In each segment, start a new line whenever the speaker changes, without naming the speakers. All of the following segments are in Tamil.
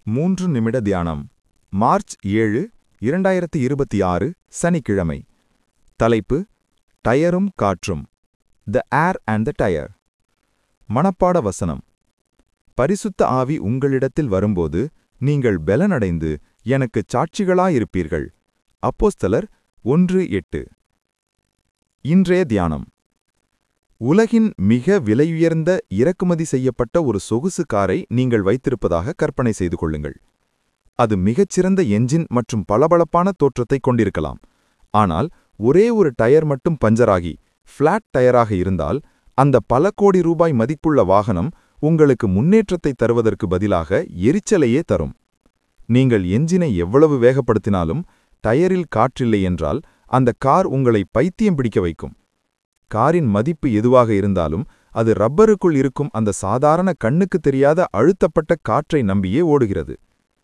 மூன்று நிமிட தியானம் மார்ச் ஏழு இரண்டாயிரத்தி இருபத்தி ஆறு சனிக்கிழமை தலைப்பு டயரும் காற்றும் த ஏர் அண்ட் த டயர் மனப்பாட வசனம் பரிசுத்த ஆவி உங்களிடத்தில் வரும்போது நீங்கள் பெலனடைந்து எனக்குச் சாட்சிகளாயிருப்பீர்கள் அப்போஸ்தலர் ஒன்று எட்டு இன்றைய தியானம் உலகின் மிக விலையுயர்ந்த இறக்குமதி செய்யப்பட்ட ஒரு சொகுசு காரை நீங்கள் வைத்திருப்பதாக கற்பனை செய்து கொள்ளுங்கள் அது மிகச்சிறந்த என்ஜின் மற்றும் பளபளப்பான தோற்றத்தைக் கொண்டிருக்கலாம் ஆனால் ஒரே ஒரு டயர் மட்டும் பஞ்சராகி ஃப்ளாட் டயராக இருந்தால் அந்த பல கோடி ரூபாய் மதிப்புள்ள வாகனம் உங்களுக்கு முன்னேற்றத்தை தருவதற்கு பதிலாக எரிச்சலையே தரும் நீங்கள் என்ஜினை எவ்வளவு வேகப்படுத்தினாலும் டயரில் காற்றில்லை என்றால் அந்த கார் உங்களை பைத்தியம் பிடிக்க வைக்கும் காரின் மதிப்பு எதுவாக இருந்தாலும் அது ரப்பருக்குள் இருக்கும் அந்த சாதாரண கண்ணுக்கு தெரியாத அழுத்தப்பட்ட காற்றை நம்பியே ஓடுகிறது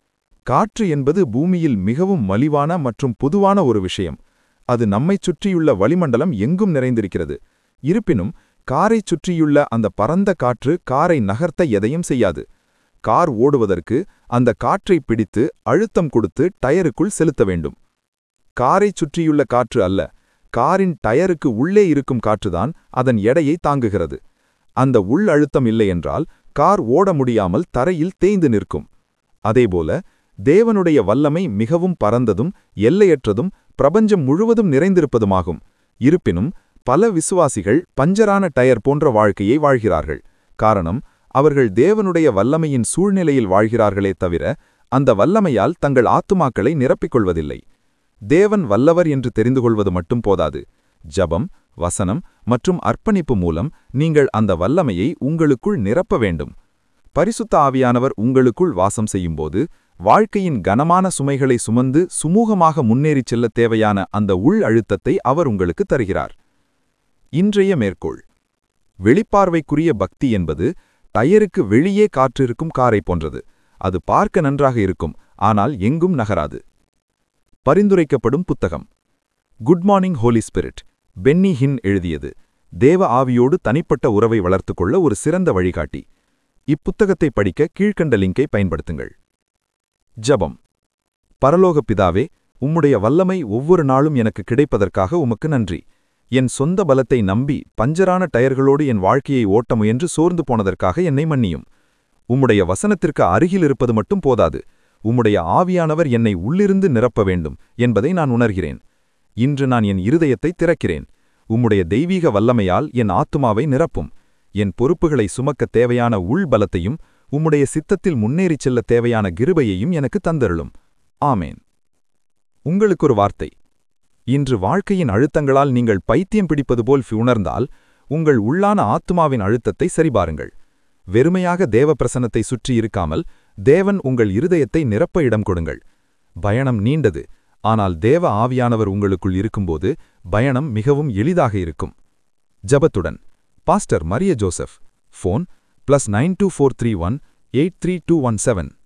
காற்று என்பது பூமியில் மிகவும் மலிவான மற்றும் பொதுவான ஒரு விஷயம் அது நம்மைச் சுற்றியுள்ள வளிமண்டலம் எங்கும் நிறைந்திருக்கிறது இருப்பினும் காரைச் சுற்றியுள்ள அந்த பரந்த காற்று காரை நகர்த்த எதையும் செய்யாது கார் ஓடுவதற்கு அந்த காற்றை பிடித்து அழுத்தம் கொடுத்து டயருக்குள் செலுத்த வேண்டும் காரைச் சுற்றியுள்ள காற்று அல்ல காரின் டயருக்கு உள்ளே இருக்கும் காற்றுதான் அதன் எடையை தாங்குகிறது அந்த உள் அழுத்தம் இல்லையென்றால் கார் ஓட முடியாமல் தரையில் தேய்ந்து நிற்கும் அதேபோல தேவனுடைய வல்லமை மிகவும் பரந்ததும் எல்லையற்றதும் பிரபஞ்சம் முழுவதும் நிறைந்திருப்பதுமாகும் இருப்பினும் பல விசுவாசிகள் பஞ்சரான டயர் போன்ற வாழ்க்கையை வாழ்கிறார்கள் காரணம் அவர்கள் தேவனுடைய வல்லமையின் சூழ்நிலையில் வாழ்கிறார்களே தவிர அந்த வல்லமையால் தங்கள் ஆத்துமாக்களை நிரப்பிக்கொள்வதில்லை தேவன் வல்லவர் என்று தெரிந்து கொள்வது மட்டும் போதாது ஜபம் வசனம் மற்றும் அர்ப்பணிப்பு மூலம் நீங்கள் அந்த வல்லமையை உங்களுக்குள் நிரப்ப வேண்டும் பரிசுத்த ஆவியானவர் உங்களுக்குள் வாசம் செய்யும்போது வாழ்க்கையின் கனமான சுமைகளை சுமந்து சுமூகமாக முன்னேறிச் செல்ல தேவையான அந்த உள் அழுத்தத்தை அவர் உங்களுக்கு தருகிறார் இன்றைய மேற்கோள் வெளிப்பார்வைக்குரிய பக்தி என்பது டயருக்கு வெளியே காற்றிருக்கும் காரை போன்றது அது பார்க்க நன்றாக இருக்கும் ஆனால் எங்கும் நகராது பரிந்துரைக்கப்படும் புத்தகம் good morning holy spirit Benny Hinn எழுதியது தேவ ஆவியோடு தனிப்பட்ட உறவை வளர்த்துக்கொள்ள ஒரு சிறந்த வழிகாட்டி இப்புத்தகத்தை படிக்க கீழ்க்கண்ட லிங்கை பயன்படுத்துங்கள் ஜபம் பரலோக பிதாவே உம்முடைய வல்லமை ஒவ்வொரு நாளும் எனக்கு கிடைப்பதற்காக உமக்கு நன்றி என் சொந்த பலத்தை நம்பி பஞ்சரான டயர்களோடு என் வாழ்க்கையை ஓட்ட முயன்று சோர்ந்து போனதற்காக என்னை மன்னியும் உம்முடைய வசனத்திற்கு அருகில் இருப்பது மட்டும் போதாது உம்முடைய ஆவியானவர் என்னை உள்ளிருந்து நிரப்ப வேண்டும் என்பதை நான் உணர்கிறேன் இன்று நான் என் இருதயத்தை திறக்கிறேன் உம்முடைய தெய்வீக வல்லமையால் என் ஆத்துமாவை நிரப்பும் என் பொறுப்புகளை சுமக்க தேவையான உள் பலத்தையும் உம்முடைய சித்தத்தில் முன்னேறிச் செல்ல தேவையான கிருபையையும் எனக்கு தந்தருளும் ஆமேன் உங்களுக்கு ஒரு வார்த்தை இன்று வாழ்க்கையின் அழுத்தங்களால் நீங்கள் பைத்தியம் பிடிப்பது போல் உணர்ந்தால் உங்கள் உள்ளான ஆத்துமாவின் அழுத்தத்தை சரிபாருங்கள் வெறுமையாக தேவ பிரசனத்தை சுற்றி இருக்காமல் தேவன் உங்கள் இருதயத்தை நிரப்ப இடம் கொடுங்கள் பயணம் நீண்டது ஆனால் தேவ ஆவியானவர் உங்களுக்குள் இருக்கும்போது பயணம் மிகவும் எளிதாக இருக்கும் ஜபத்துடன் pastor Maria Joseph phone plus nine two four three one eight three two one seven